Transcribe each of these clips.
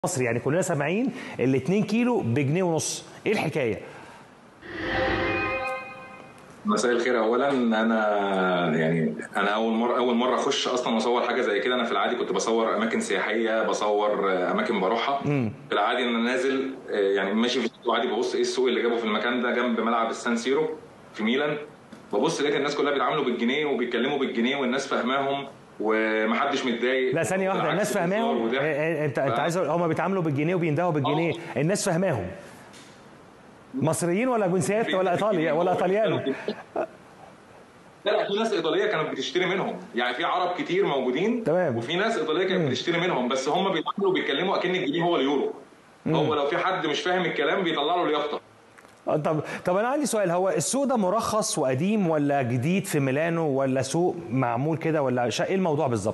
مصري يعني كلنا سامعين ال 2 كيلو بجنيه ونص ايه الحكايه مساء الخير اولا انا يعني انا اول مره اول مره اخش اصلا اصور حاجه زي كده انا في العادي كنت بصور اماكن سياحيه بصور اماكن بروحها في العادي انا نازل يعني ماشي في السوق عادي ببص ايه السوق اللي جابه في المكان ده جنب ملعب السان سيرو في ميلان ببص لقيت الناس كلها بيتعاملوا بالجنيه وبيتكلموا بالجنيه والناس فاهماهم ومحدش متضايق لا ثانيه واحده الناس فاهماهم إيه- إيه، انت انت عايز هم بيتعاملوا بالجنيه وبيندهوا بالجنيه الناس فاهماهم مصريين ولا جنسيات ولا ايطاليا ولا ايطاليان لا لا في ناس ايطاليه كانت بتشتري منهم يعني في عرب كتير موجودين تمام. وفي ناس ايطاليه كانت بتشتري منهم بس هم بيتعاملوا بيتكلموا اكن الجنيه هو اليورو هو لو في حد مش فاهم الكلام بيطلع له اليافطه آه، طب طب انا عندي سؤال هو السوق ده مرخص وقديم ولا جديد في ميلانو ولا سوق معمول كده ولا شا- ايه الموضوع بالظبط؟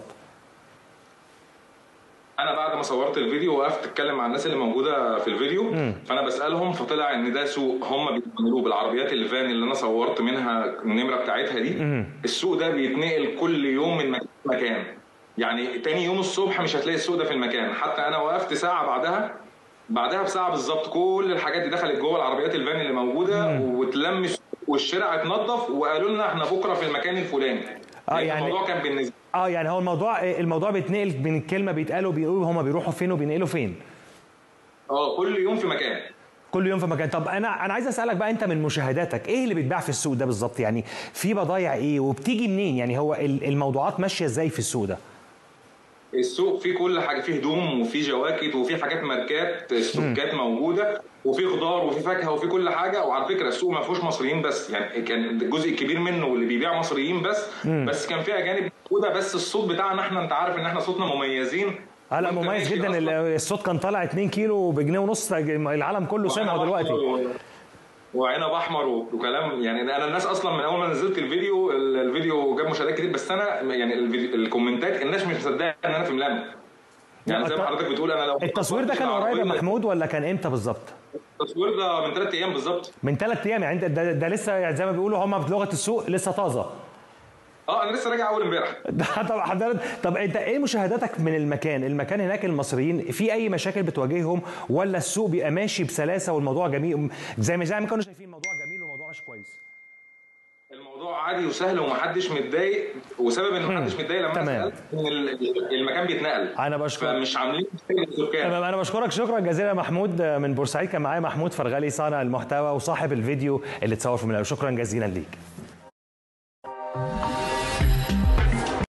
انا بعد ما صورت الفيديو وقفت اتكلم مع الناس اللي موجوده في الفيديو فانا بسالهم فطلع ان ده سوق هم بيعملوه بالعربيات الفان اللي انا صورت منها النمره بتاعتها دي السوق ده بيتنقل كل يوم من مكان لمكان يعني تاني يوم الصبح مش هتلاقي السوق ده في المكان حتى انا وقفت ساعه بعدها بعدها بساعه بالظبط كل الحاجات دي دخلت جوه العربيات الفان اللي موجوده واتلم السوق والشارع اتنضف وقالوا لنا احنا بكره في المكان الفلاني آه، لأن يعني- الموضوع كان بالنسبه اه يعني هو الموضوع الموضوع بيتنقل من الكلمه بيتقالوا بيقولوا هم بيروحوا فين وبينقلوا فين؟ اه كل يوم في مكان كل يوم في مكان طب انا انا عايز اسالك بقى انت من مشاهداتك ايه اللي بيتباع في السوق ده بالظبط يعني في بضايع ايه وبتيجي منين يعني هو ال- الموضوعات ماشيه ازاي في السوق ده السوق فيه كل حاجه فيه هدوم وفيه جواكت وفيه حاجات ماركات ستوكات موجوده وفيه خضار وفيه فاكهه وفيه كل حاجه وعلى فكره السوق ما فيهوش مصريين بس يعني كان الجزء الكبير منه اللي بيبيع مصريين بس بس كان فيه اجانب موجوده بس الصوت بتاعنا احنا انت عارف ان احنا صوتنا مميزين اه لا وأنت مميز ماشي جدا ال- أصلاً الصوت كان طالع 2 كيلو بجنيه ونص العالم كله سامعه وعنب دلوقتي أحمر و- وعنب احمر وكلام يعني انا الناس اصلا من اول ما نزلت الفيديو ال- الفيديو جاب مشاهدات كتير بس انا يعني الفيديو الكومنتات الناس مش مصدقه ان انا في ميلانو يعني زي ما الت- حضرتك بتقول انا لو التصوير ده كان قريب يا محمود ولا كان امتى بالظبط؟ التصوير ده من ثلاث ايام بالظبط من ثلاث ايام يعني انت- ده, ده لسه يعني زي ما بيقولوا هم بلغه السوق لسه طازه اه انا لسه راجع اول امبارح ده طب حضرتك طب انت ايه مشاهداتك من المكان؟ المكان هناك المصريين في اي مشاكل بتواجههم ولا السوق بيبقى ماشي بسلاسه والموضوع جميل زي ما زي ما كانوا شايفين الموضوع جميل والموضوع ماشي كويس الموضوع عادي وسهل ومحدش متضايق وسبب ان محدش متضايق لما تمام. انا سالت ان ال- المكان بيتنقل انا بشكرك فمش عاملين مشكله للسكان تمام انا بشكرك شكرا جزيلا يا محمود من بورسعيد كان معايا محمود فرغلي صانع المحتوى وصاحب الفيديو اللي اتصور في ميلانو شكرا جزيلا ليك